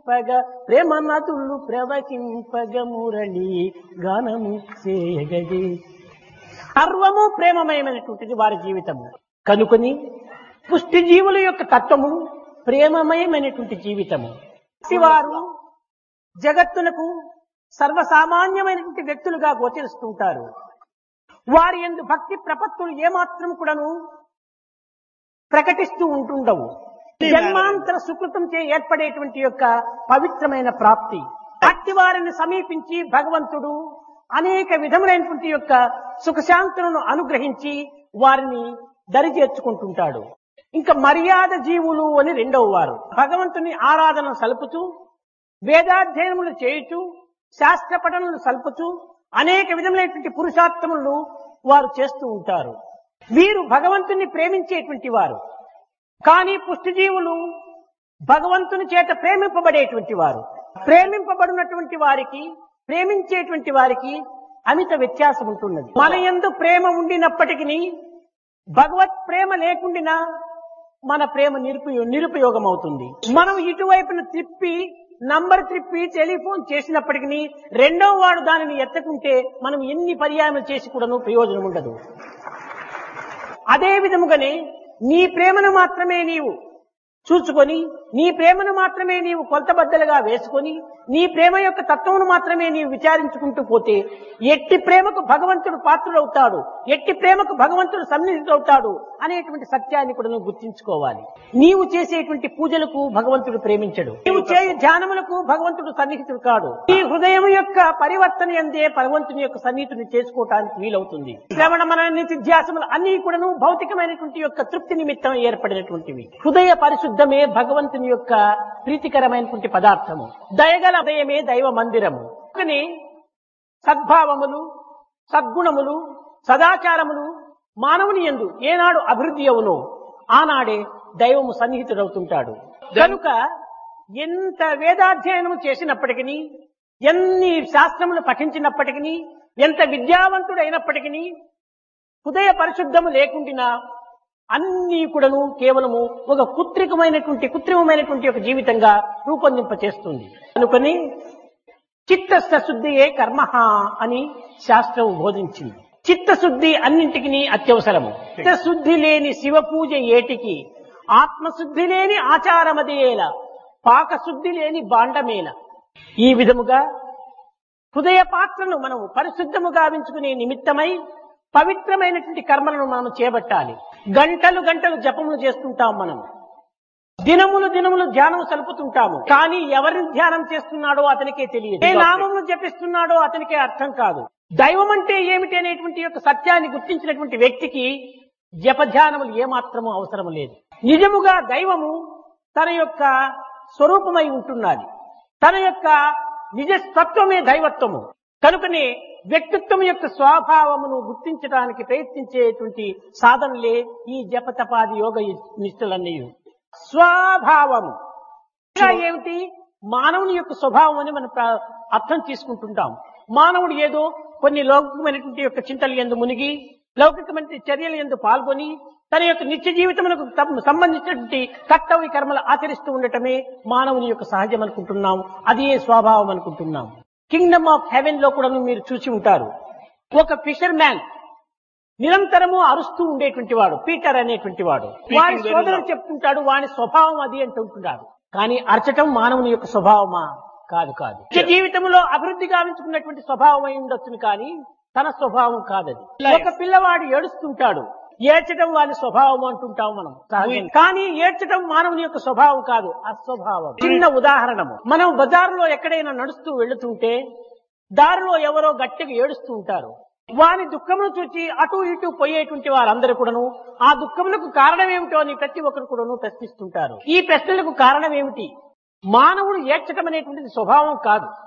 ప్రవహింపగ ప్రేమ నదులు ప్రవహింపగ మురళి గానము చేయగది సర్వము ప్రేమమయమైనటువంటిది వారి జీవితము కనుకొని పుష్టి జీవుల యొక్క తత్వము ప్రేమమయమైనటువంటి జీవితము వారు జగత్తునకు సర్వసామాన్యమైనటువంటి వ్యక్తులుగా గోచరిస్తుంటారు వారి ఎందు భక్తి ప్రపత్తులు ఏమాత్రం కూడాను ప్రకటిస్తూ ఉంటుండవు జన్మాంతర సుకృతం చే ఏర్పడేటువంటి యొక్క పవిత్రమైన ప్రాప్తి అట్టి వారిని సమీపించి భగవంతుడు అనేక విధములైనటువంటి యొక్క సుఖశాంతులను అనుగ్రహించి వారిని దరి చేర్చుకుంటుంటాడు ఇంకా మర్యాద జీవులు అని రెండవ వారు భగవంతుని ఆరాధన సలుపుతూ వేదాధ్యయనములు చేయుచు శాస్త్ర పఠనలు సల్పుచు అనేక విధములైనటువంటి పురుషార్థములు వారు చేస్తూ ఉంటారు వీరు భగవంతుని ప్రేమించేటువంటి వారు కానీ పుష్టిజీవులు భగవంతుని చేత ప్రేమింపబడేటువంటి వారు ప్రేమింపబడినటువంటి వారికి ప్రేమించేటువంటి వారికి అమిత వ్యత్యాసం ఉంటున్నది మన ఎందు ప్రేమ ఉండినప్పటికీ భగవత్ ప్రేమ లేకుండినా మన ప్రేమ నిరుపయో నిరుపయోగం అవుతుంది మనం ఇటువైపున త్రిప్పి నంబర్ త్రిప్పి టెలిఫోన్ చేసినప్పటికీ రెండో వాడు దానిని ఎత్తకుంటే మనం ఎన్ని పర్యాయం చేసి కూడాను ప్రయోజనం ఉండదు అదే విధముగానే నీ ప్రేమను మాత్రమే నీవు చూచుకొని నీ ప్రేమను మాత్రమే నీవు కొలతబద్దలుగా వేసుకొని నీ ప్రేమ యొక్క తత్వమును మాత్రమే నీవు విచారించుకుంటూ పోతే ఎట్టి ప్రేమకు భగవంతుడు పాత్రుడవుతాడు ఎట్టి ప్రేమకు భగవంతుడు సన్నిహితుడవుతాడు అనేటువంటి సత్యాన్ని కూడా నువ్వు గుర్తించుకోవాలి నీవు చేసేటువంటి పూజలకు భగవంతుడు ప్రేమించడు నీవు చేయు ధ్యానములకు భగవంతుడు సన్నిహితుడు కాడు ఈ హృదయం యొక్క పరివర్తన ఎందే భగవంతుని యొక్క సన్నిహితుని చేసుకోవటానికి వీలవుతుంది శ్రవణ మన నిత్యాసములు అన్ని కూడాను భౌతికమైనటువంటి యొక్క తృప్తి నిమిత్తం ఏర్పడినటువంటివి హృదయ పరిశుద్ధమే భగవంతుని యొక్క ప్రీతికరమైనటువంటి పదార్థము దయగల హృదయమే దైవ మందిరము కానీ సద్భావములు సద్గుణములు సదాచారములు మానవుని ఎందు ఏనాడు అభివృద్ధి అవునో ఆనాడే దైవము సన్నిహితుడవుతుంటాడు కనుక ఎంత వేదాధ్యయనము చేసినప్పటికీ ఎన్ని శాస్త్రములు పఠించినప్పటికీ ఎంత విద్యావంతుడైనప్పటికీ హృదయ పరిశుద్ధము లేకుండినా అన్ని కూడాను కేవలము ఒక కుత్రికమైనటువంటి కృత్రిమమైనటువంటి ఒక జీవితంగా రూపొందింప చేస్తుంది అనుకొని చిత్తస్థ శుద్ధియే కర్మ అని శాస్త్రం బోధించింది చిత్తశుద్ధి అన్నింటికి అత్యవసరము చిత్తశుద్ధి లేని శివ పూజ ఏటికి ఆత్మశుద్ధి లేని ఆచారమదేల పాకశుద్ధి లేని బాండమేల ఈ విధముగా హృదయ పాత్రను మనం పరిశుద్ధము గావించుకునే నిమిత్తమై పవిత్రమైనటువంటి కర్మలను మనం చేపట్టాలి గంటలు గంటలు జపములు చేస్తుంటాం మనం దినములు దినములు ధ్యానం సలుపుతుంటాము కానీ ఎవరిని ధ్యానం చేస్తున్నాడో అతనికే తెలియదు ఏ నామమును జపిస్తున్నాడో అతనికే అర్థం కాదు దైవం అంటే ఏమిటి అనేటువంటి యొక్క సత్యాన్ని గుర్తించినటువంటి వ్యక్తికి జపధ్యానములు ఏమాత్రము అవసరం లేదు నిజముగా దైవము తన యొక్క స్వరూపమై ఉంటున్నది తన యొక్క నిజతత్వమే దైవత్వము కనుకనే వ్యక్తిత్వం యొక్క స్వభావమును గుర్తించడానికి ప్రయత్నించేటువంటి సాధనలే ఈ జపతపాది యోగ నిష్ఠలన్నీ స్వభావము ఇంకా ఏమిటి మానవుని యొక్క స్వభావం అని మనం ప్ర- అర్థం తీసుకుంటుంటాం మానవుడు ఏదో కొన్ని లౌకికమైనటువంటి యొక్క చింతలు ఎందు మునిగి లౌకికమైన చర్యలు ఎందు పాల్గొని తన యొక్క నిత్య జీవితమునకు తం- సంబంధించినటువంటి కర్తవ్య కర్మలు ఆచరిస్తూ ఉండటమే మానవుని యొక్క సహజం అనుకుంటున్నాం అది ఏ స్వభావం అనుకుంటున్నాం కింగ్డమ్ ఆఫ్ హెవెన్ లో కూడా మీరు చూసి ఉంటారు ఒక ఫిషర్ మ్యాన్ నిరంతరము అరుస్తూ ఉండేటువంటి వాడు పీటర్ అనేటువంటి వాడు వారి very సోదరుడు loud. చెప్తుంటాడు వాని స్వభావం అది అంటుంటున్నాడు కానీ అరచటం మానవుని యొక్క స్వభావమా కాదు కాదు నిత్య జీవితంలో అభివృద్ధి గావించుకున్నటువంటి స్వభావం అయి ఉండొచ్చును కానీ తన స్వభావం కాదది Life. ఒక పిల్లవాడు ఏడుస్తుంటాడు ఏడ్చడం వాని స్వభావం అంటుంటాం మనం సహజం. కానీ ఏడ్చడం మానవుని యొక్క స్వభావం కాదు అస్వభావం చిన్న ఉదాహరణము మనం బజారులో ఎక్కడైనా నడుస్తూ వెళుతుంటే దారిలో ఎవరో గట్టిగా ఏడుస్తూ ఉంటారు వాని దుఃఖమును చూచి అటు ఇటు పోయేటువంటి వారందరూ కూడాను ఆ దుఃఖములకు కారణం ఏమిటో అని ప్రతి ఒక్కరు కూడాను ప్రశ్నిస్తుంటారు ఈ ప్రశ్నలకు కారణం ఏమిటి మానవుడు ఏడ్చటం అనేటువంటిది స్వభావం కాదు